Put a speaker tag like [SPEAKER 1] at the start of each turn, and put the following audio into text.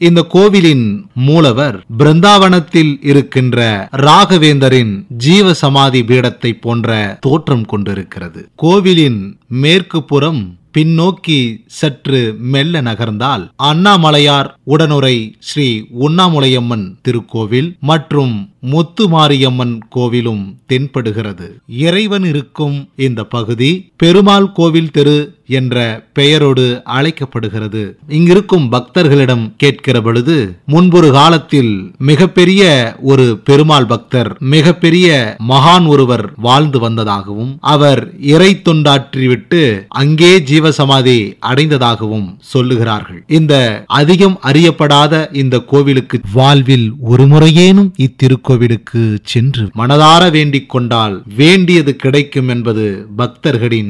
[SPEAKER 1] இந்த கோவிலின் மூலவர் பிருந்தாவனத்தில் இருக்கின்ற ராகவேந்தரின் ஜீவ சமாதி பீடத்தை போன்ற தோற்றம் கொண்டிருக்கிறது கோவிலின் மேற்கு புறம் பின்னோக்கி சற்று மெல்ல நகர்ந்தால் அண்ணாமலையார் உடனுரை ஸ்ரீ உண்ணாமுலையம்மன் திருக்கோவில் மற்றும் முத்துமாரியம்மன் கோவிலும் தென்படுகிறது இறைவன் இருக்கும் இந்த பகுதி பெருமாள் கோவில் தெரு என்ற பெயரோடு அழைக்கப்படுகிறது இங்கிருக்கும் பக்தர்களிடம் கேட்கிற பொழுது முன்பொரு காலத்தில் மிகப்பெரிய ஒரு பெருமாள் பக்தர் மிகப்பெரிய மகான் ஒருவர் வாழ்ந்து வந்ததாகவும் அவர் இறை தொண்டாற்றிவிட்டு அங்கே ஜீவசமாதி அடைந்ததாகவும் சொல்லுகிறார்கள் இந்த அதிகம் அறியப்படாத இந்த கோவிலுக்கு வாழ்வில் ஒரு முறையேனும் இத்திருக்கோவிலுக்கு சென்று மனதார வேண்டிக் கொண்டால் வேண்டியது கிடைக்கும் என்பது பக்தர்களின்